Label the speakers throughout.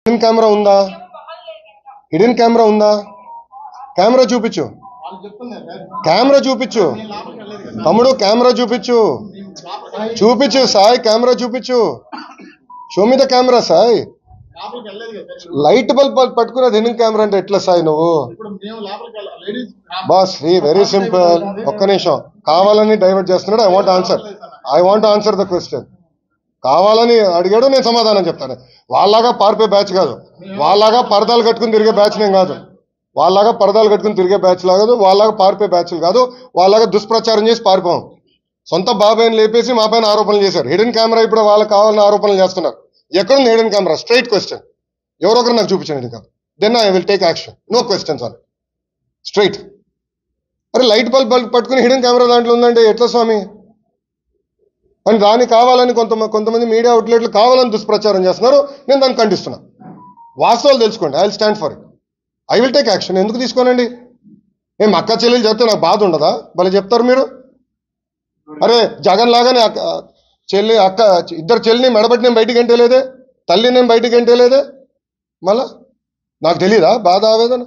Speaker 1: hidden camera ఉందా hidden camera ఉందా camera చూపించు
Speaker 2: వాళ్ళు చెప్తున్నారు సార్
Speaker 1: కెమెరా చూపించు
Speaker 2: నేను లోపలికి వెళ్ళలేదు కదా
Speaker 1: తమ్ముడు కెమెరా చూపించు
Speaker 2: నేను లోపలికి
Speaker 1: చూపించు సాయి కెమెరా చూపించు షో మీద కెమెరా సాయి
Speaker 2: లోపలికి వెళ్ళలేదు కదా సార్
Speaker 1: లైట్ బల్బ్ పట్టుకున్నది హిడెన్ కెమెరా అంటే ఎట్లా సాయి నువ్వు
Speaker 2: ఇప్పుడు మేము లోపలికి వెళ్ళాలి లేడీస్
Speaker 1: బాస్ ఈ వెరీ సింపుల్ ఒక్క నిమిషం కావాలని డైవర్ట్ చేస్తున్నాడు I want answer I want answer the question కావాలని అడిగాడు నేను సమాధానం చెప్తాను వాళ్ళలాగా పారిపోయే బ్యాచ్ కాదు వాళ్ళలాగా పరదాలు కట్టుకుని తిరిగే బ్యాచ్ నేను కాదు వాళ్ళలాగా పరదాలు కట్టుకుని తిరిగే బ్యాచ్ కాదు వాళ్ళలాగా పారిపోయే బ్యాచ్లు కాదు వాళ్ళలాగా దుష్ప్రచారం చేసి పారిపోం సొంత బాబాయ్ని లేపేసి మా పైన ఆరోపణలు చేశారు హిడెన్ కెమెరా ఇప్పుడు వాళ్ళకి కావాలని ఆరోపణలు చేస్తున్నారు ఎక్కడుంది హిడెన్ కెమెరా స్ట్రైట్ క్వశ్చన్ ఎవరొకరు నాకు చూపించండి ఇంకా then I will take action no questions on straight అరే లైట్ బల్బ్ బల్బ్ పట్టుకుని హిడెన్ కెమెరా దాంట్లో ఉందంటే ఎట్లా స్వామి అని దాన్ని కావాలని కొంత కొంతమంది మీడియా అవుట్లెట్లు కావాలని దుష్ప్రచారం చేస్తున్నారు నేను దాన్ని ఖండిస్తున్నా వాస్తవాలు తెలుసుకోండి I will stand for it I will take action ఎందుకు తీసుకోనండి ఏం అక్క చెల్లెలు చెప్తే నాకు బాధ ఉండదా భలే చెప్తారు మీరు అరే జగన్ లాగానే అక్క చెల్లి అక్క ఇద్దరు చెల్లిని మెడబట్టి నేను బయటికి ఎంటలేదే తల్లి నేను బయటికి ఎంటలేదే మళ్ళా నాకు తెలియదా బాధ ఆవేదన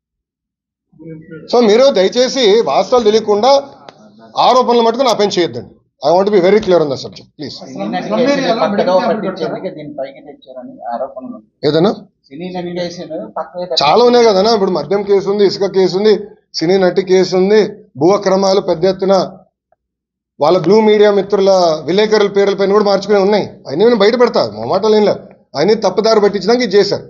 Speaker 1: సో మీరు దయచేసి వాస్తవాలు తెలియకుండా ఆరోపణలు మటుకు నా పైన చేయొద్దండి I want be very clear on the subject please
Speaker 3: cine నటి కేసుని పక్కదో పట్టించేందుకే దీన్ని పైకి తెచ్చారని ఆరోపణలు
Speaker 1: ఏదైనా
Speaker 3: సినీ నటి కేసును పక్కకి
Speaker 1: చాలా ఉన్నాయి కదనా ఇప్పుడు మద్యం కేసు ఉంది ఇసుక కేసు ఉంది సినీ నటి కేసు ఉంది భూ అక్రమాలు పెద్ద ఎత్తున వాళ్ళ బ్లూ మీడియా మిత్రుల విలేకరుల పేర్ల పైన కూడా మార్చుకునే ఉన్నాయి అయినా నేను బయట పెడతా మా మాటలు ఏం లేవు అయినా తప్పుదారి పట్టించడానికి ఇది చేశారు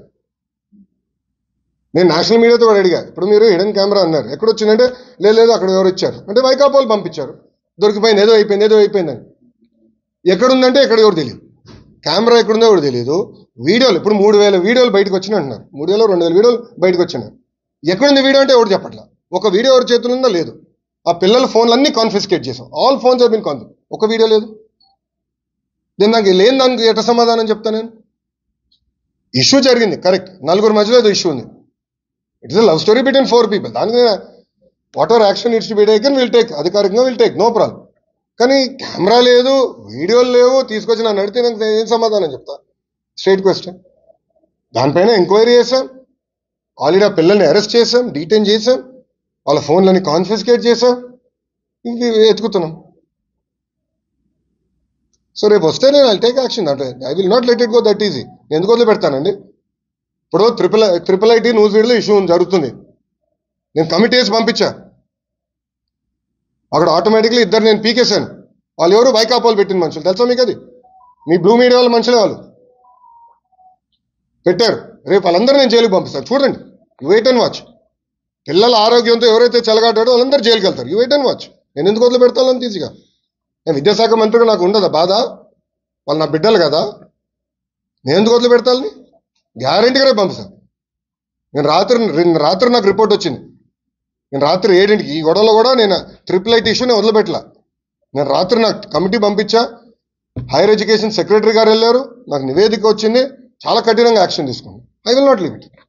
Speaker 1: నేను నేషనల్ మీడియాతో కూడా అడిగా ఇప్పుడు మీరు హిడెన్ కెమెరా అన్నారు ఎక్కడ వచ్చిందంటే లేదు లేదు అక్కడ ఎవరు ఇచ్చారు అంటే వైకాపాలు పంపించారు దొరికిపోయింది ఏదో అయిపోయింది ఏదో అయిపోయిందని ఎక్కడుందంటే ఎక్కడ ఎవరు తెలియదు కెమెరా ఎక్కడుందో ఎవరు తెలియదు వీడియోలు ఇప్పుడు మూడు వేల వీడియోలు బయటకు వచ్చినాయి అంటున్నారు మూడు వేల రెండు వేల వీడియోలు బయటకు వచ్చినాయి ఎక్కడుంది వీడియో అంటే ఎవరు చెప్పట్లా ఒక వీడియో ఎవరి చేతులు ఉందో లేదు ఆ పిల్లల ఫోన్లు అన్ని కాన్ఫిస్కేట్ చేసాం ఆల్ ఫోన్స్ బిన్ కాన్ఫిస్ ఒక వీడియో లేదు నేను నాకు లేని దానికి ఎట సమాధానం చెప్తా నేను ఇష్యూ జరిగింది కరెక్ట్ నలుగురు మధ్యలో ఏదో ఇష్యూ ఉంది it's love story between four people దానికి whatever action it's be taken will take అధికారికంగా విల్ టేక్ నో ప్రాబ్లం కానీ కెమెరా లేదు వీడియోలు లేవు తీసుకొచ్చి నన్ను అడిగితే నాకు ఏం సమాధానం చెప్తా స్ట్రైట్ క్వశ్చన్ దానిపైన ఎంక్వైరీ చేశాం ఆల్రెడీ ఆ పిల్లల్ని అరెస్ట్ చేశాం డీటైన్ చేశాం వాళ్ళ ఫోన్లని కాన్ఫిస్కేట్ చేశాం ఇంక ఎత్తుకుతున్నాం సో రేపు వస్తే నేను ఐ టేక్ యాక్షన్ అంటే I will not let it go that easy నేను ఎందుకు వదిలి పెడతానండి ఇప్పుడు ట్రిపుల్ ట్రిపుల్ ఐటీ న్యూస్ వీడియోలో ఇష్యూ జరుగుతుంది నేను కమిటీ వేసి పంపించా అక్కడ ఆటోమేటిక్లీ ఇద్దరు నేను పీకేశాను వాళ్ళు ఎవరు వైకాపాలు పెట్టిన మనుషులు తెలుసా మీకు అది మీ బ్లూ మీడియా వాళ్ళ మనుషులే వాళ్ళు పెట్టారు రేపు వాళ్ళందరూ నేను జైలుకి పంపిస్తాను చూడండి యూ వెయిట్ అండ్ వాచ్ పిల్లల ఆరోగ్యంతో ఎవరైతే చెలగాటాడో వాళ్ళందరూ జైలుకి వెళ్తారు యూ వెయిట్ అండ్ వాచ్ నేను ఎందుకు వదిలి పెడతాను తీసిగా నేను విద్యాశాఖ మంత్రిగా నాకు ఉండదా బాధ వాళ్ళు నా బిడ్డలు కదా నేను ఎందుకు వదిలి పెడతాను గ్యారంటీగా రేపు పంపిస్తాను నేను రాత్రి నిన్న రాత్రి నాకు రిపోర్ట్ వచ్చింది నేను రాత్రి ఏడింటికి ఈ గొడవలో కూడా నేను ట్రిపుల్ ఐటీ ఇష్యూ నేను వదిలిపెట్టలా నేను రాత్రి నాకు కమిటీ పంపించా హైయర్ ఎడ్యుకేషన్ సెక్రటరీ గారు వెళ్ళారు నాకు నివేదిక వచ్చింది చాలా కఠినంగా యాక్షన్ తీసుకున్నాను I will not leave it